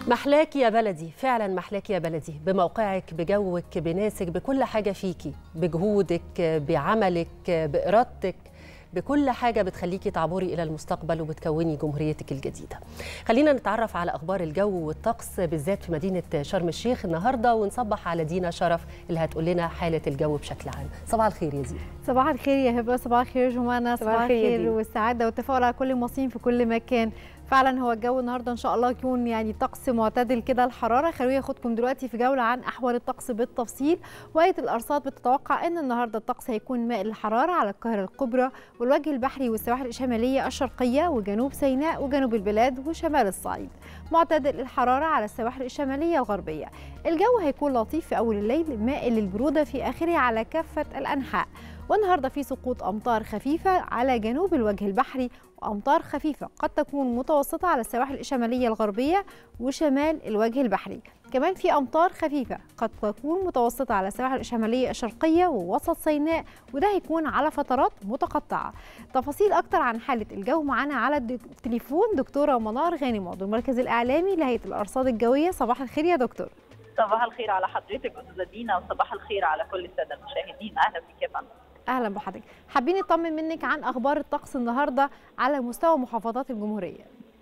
محلاك يا بلدي فعلا محلاك يا بلدي بموقعك بجوك بناسك بكل حاجة فيكي بجهودك بعملك بإرادتك بكل حاجة بتخليكي تعبري إلى المستقبل وبتكوني جمهوريتك الجديدة خلينا نتعرف على أخبار الجو والطقس بالذات في مدينة شرم الشيخ النهاردة ونصبح على دينا شرف اللي هتقول لنا حالة الجو بشكل عام صباح الخير يا زينة صباح الخير يا هبه صباح الخير يا جمانه صباح الخير والسعاده والتفاؤل على كل المصريين في كل مكان فعلا هو الجو النهارده ان شاء الله يكون يعني طقس معتدل كده الحراره خلوني اخدكم دلوقتي في جوله عن احوال الطقس بالتفصيل وهيئه الارصاد بتتوقع ان النهارده الطقس هيكون مائل للحراره على القاهره الكبرى والوجه البحري والسواحل الشماليه الشرقيه وجنوب سيناء وجنوب البلاد وشمال الصعيد معتدل الحراره على السواحل الشماليه الغربيه الجو هيكون لطيف في اول الليل مائل للبروده في اخره على كافه الانحاء والنهارده في سقوط امطار خفيفه على جنوب الوجه البحري وامطار خفيفه قد تكون متوسطه على السواحل الشماليه الغربيه وشمال الوجه البحري كمان في امطار خفيفه قد تكون متوسطه على السواحل الشماليه الشرقيه ووسط سيناء وده هيكون على فترات متقطعه تفاصيل اكتر عن حاله الجو معانا على التليفون دكتوره منار غانم عضو المركز الاعلامي لهيئه الارصاد الجويه صباح الخير يا دكتور صباح الخير على حضرتك استاذه دينا وصباح الخير على كل الساده المشاهدين اهلا بك يا فندم اهلا بحضرتك حابين نطمن منك عن اخبار الطقس النهارده على مستوى محافظات الجمهوريه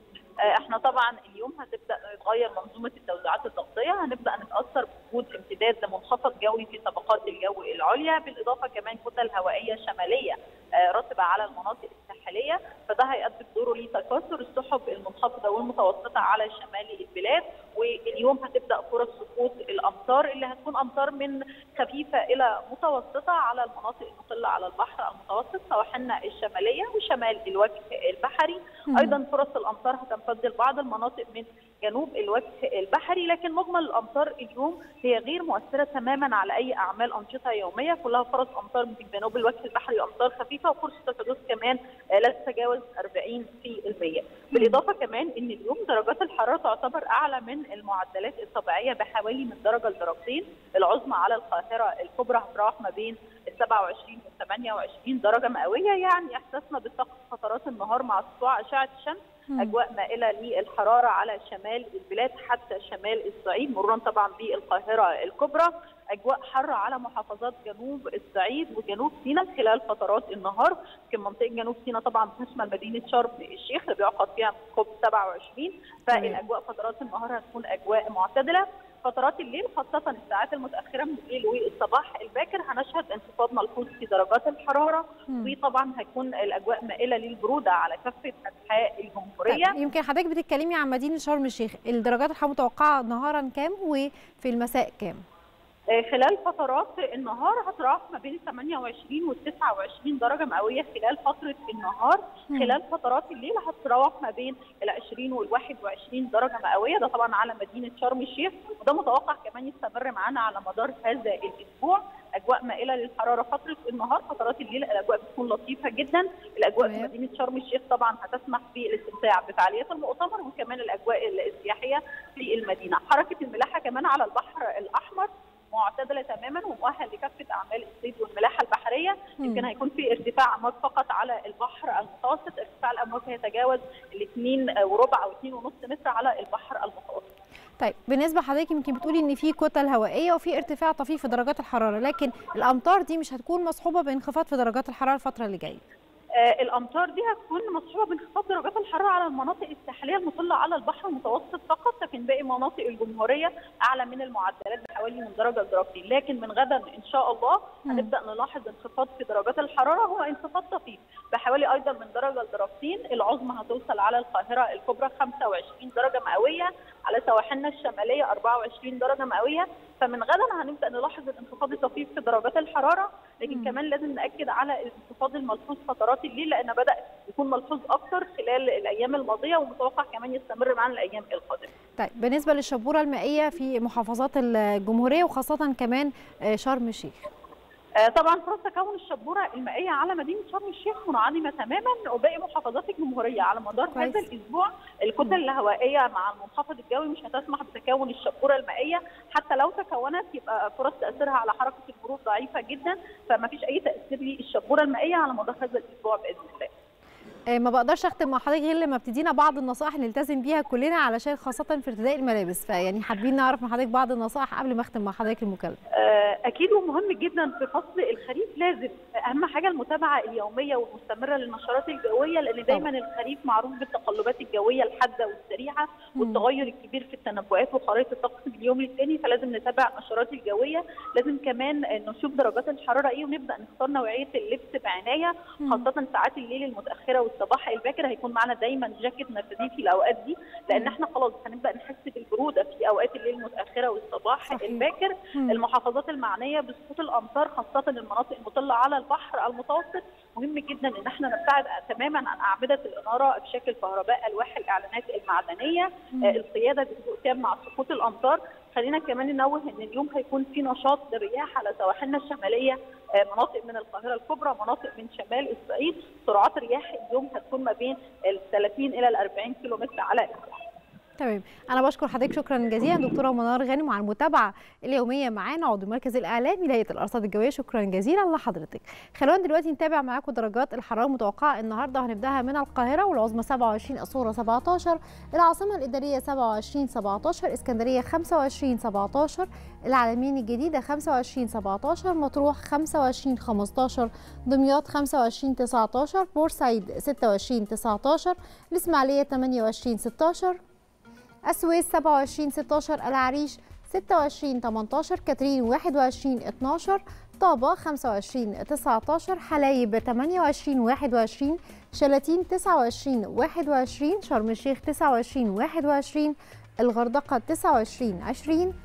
احنا طبعا اليوم هتبدا يتغير منظومه التوزيعات الضغطيه هنبدا نتاثر بوجود امتداد لمنخفض جوي في طبقات الجو العليا بالاضافه كمان كتل هوائيه شماليه رطبه على المناطق الساحليه فده هيؤدي بدوره لتكاثر السحب المنخفضه والمتوسطه على شمال البلاد واليوم هتبدا فرص سقوط الامطار اللي هتكون امطار من خفيفه الى متوسطه على المناطق المطله على البحر المتوسط سواحلنا الشماليه وشمال الوجه البحري ايضا فرص الامطار هتمتد لبعض المناطق من جنوب الوجه البحري لكن مجمل الامطار اليوم هي غير مؤثره تماما على اي اعمال انشطه يوميه كلها فرص امطار من جنوب الوجه البحري امطار خفيفه وفرصه الحدوث كمان لا تتجاوز 40% بالاضافه كمان ان اليوم درجات الحراره تعتبر اعلى من المعدلات الطبيعيه بحوالي من درجه لدرجتين العظمى على القاهره الكبرى هتراوح ما بين ال 27 وال 28 درجه مئويه يعني احساسنا بالطقس فترات النهار مع سطوع اشعه الشمس اجواء مائله للحراره على شمال البلاد حتى شمال الصعيد مرورا طبعا بالقاهره الكبرى اجواء حاره على محافظات جنوب الصعيد وجنوب سيناء خلال فترات النهار في منطقه جنوب سيناء طبعا بتشمل مدينه شرم الشيخ اللي بيعقد فيها كوب 27 فالاجواء فترات النهار هتكون اجواء معتدله فترات الليل خاصة الساعات المتأخرة من الليل والصباح الباكر هنشهد انخفاض ملحوظ في درجات الحرارة مم. وطبعا هيكون الأجواء مائلة للبرودة على كافة أنحاء الجمهورية طيب يمكن حضرتك بتتكلمي عن مدينة شرم الشيخ الدرجات الحرارة متوقعة نهارا كام وفي المساء كام؟ خلال فترات النهار هتراوح ما بين 28 و 29 درجه مئويه خلال فتره النهار خلال فترات الليل هتراوح ما بين ال 20 وال 21 درجه مئويه ده طبعا على مدينه شرم الشيخ وده متوقع كمان يستمر معانا على مدار هذا الاسبوع اجواء مائله للحراره فتره النهار فترات الليل الاجواء بتكون لطيفه جدا الاجواء في مدينه شرم الشيخ طبعا هتسمح بالاستمتاع بفعاليات المؤتمر وكمان الاجواء السياحيه في المدينه حركه الملاحه كمان على البحر الاحمر معتدله تماما ومؤهل لكافه اعمال الصيد والملاحه البحريه يمكن هيكون في ارتفاع امواج فقط على البحر المتوسط ارتفاع الامواج هيتجاوز الاثنين وربع او اثنين ونص متر على البحر المتوسط طيب بالنسبه لحضرتك يمكن بتقولي ان في كتل هوائيه وفي ارتفاع طفيف في درجات الحراره لكن الامطار دي مش هتكون مصحوبه بانخفاض في درجات الحراره الفتره اللي جايه آه الامطار دي هتكون مصحوبه بانخفاض درجات الحراره على المناطق الساحليه المطله على البحر المتوسط فقط لكن باقي مناطق الجمهوريه اعلى من المعدلات بحوالي من درجه لدرجتين لكن من غدا ان شاء الله هنبدا نلاحظ انخفاض في درجات الحراره هو انخفاض طفيف بحوالي ايضا من درجه لدرجتين العظمى هتوصل على القاهره الكبرى 25 درجه مئويه على سواحلنا الشماليه 24 درجه مئويه فمن غدا هنبدا نلاحظ الانخفاض الطفيف في درجات الحراره لكن م. كمان لازم ناكد على الانخفاض الملحوظ فترات الليل لان بدا يكون ملحوظ اكثر خلال الايام الماضيه ومتوقع كمان يستمر معانا الايام القادمه. طيب بالنسبه للشبوره المائيه في محافظات الجمهوريه وخاصه كمان شرم الشيخ. طبعا فرص تكون الشبوره المائيه على مدينه شرم الشيخ منعدمه تماما وباقي محافظات الجمهوريه على مدار كويس. هذا الاسبوع الكتل الهوائيه مع المنخفض الجوي مش هتسمح بتكون الشبوره المائيه حتى لو تكونت يبقى فرص تاثيرها على حركه المرور ضعيفه جدا فما فيش اي تاثير للشبوره المائيه على مدار هذا الاسبوع باذن الله. ما بقدرش اختم مع حضرتك غير لما بتدينا بعض النصائح نلتزم بيها كلنا علشان خاصه في ارتداء الملابس فيعني حابين نعرف من حضرتك بعض النصائح قبل ما اختم مع حضرتك المكالمه اكيد ومهم جدا في فصل الخريف لازم اهم حاجه المتابعه اليوميه والمستمره للنشرات الجويه لان دايما الخريف معروف بالتقلبات الجويه الحاده والسريعه والتغير الكبير في التنبؤات وخرائط الطقس من يوم للتاني فلازم نتابع النشرات الجويه لازم كمان نشوف درجات الحراره ايه ونبدا نختار نوعيه اللبس بعنايه خاصه ساعات الليل المتاخره والصباح الباكر هيكون معنا دايما جاكيت نرتديه في الاوقات دي لان احنا خلاص هنبدا نحس بالبروده في اوقات الليل المتاخره والصباح صحيح. الباكر مم. المحافظات المعنيه بسقوط الامطار خاصه المناطق المطله على البحر المتوسط مهم جدا ان احنا نبتعد تماما عن اعمده الاناره افشاك الكهرباء الواح الاعلانات المعدنيه مم. القياده بهدوء تام مع سقوط الامطار خلينا كمان ننوه ان اليوم هيكون في نشاط للرياح على سواحلنا الشماليه مناطق من القاهره الكبرى مناطق من شمال الصعيد سرعات الرياح اليوم هتكون ما بين ال 30 الى ال 40 كيلومتر على الساعه تمام انا بشكر حضرتك شكرا جزيلا دكتوره منار غانم على المتابعه اليوميه معانا عضو المركز الاعلامي لهيئه الارصاد الجويه شكرا جزيلا لحضرتك خلونا دلوقتي نتابع معاكم درجات الحراره المتوقعه النهارده هنبداها من القاهره والعظمى 27 الصوره 17 العاصمه الاداريه 27 17 اسكندريه 25 17 العالمين الجديده 25 17 مطروح 25 15 دمياط 25 19 بورسعيد 26 19 الاسماعيليه 28 16 السويس 27 16 العريش 26 18 كاترين 21 12 طابة 25 19 حلايب 28 21 شلاتين 29 21 شرم الشيخ 29 21 الغردقة 29 20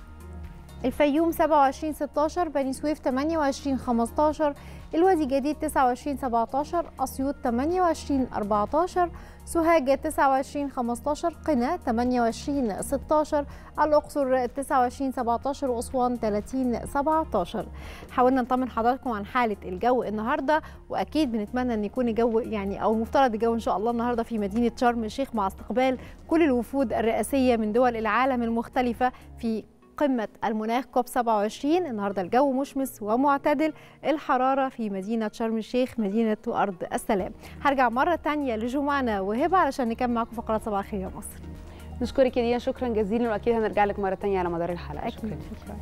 الفيوم 27 16 بني سويف 28 15 الوادي الجديد 29 17 أسيوط 28 14 سوهاج 29 15 قنا 28 16 الأقصر 29 17 وأسوان 30 17 حاولنا نطمن حضراتكم عن حالة الجو النهاردة وأكيد بنتمنى أن يكون الجو يعني أو مفترض الجو إن شاء الله النهاردة في مدينة شرم الشيخ مع استقبال كل الوفود الرئاسية من دول العالم المختلفة في قمة المناخ كوب 27 النهاردة الجو مشمس ومعتدل الحرارة في مدينة شرم الشيخ مدينة أرض السلام هرجع مرة تانية لجمعنا وهبة علشان نكمل معكم فقرات صباح الخير يا مصر نشكرك يا دينا شكرا جزيلا واكيد هنرجع لك مره ثانيه على مدار الحلقه أكيد. شكرا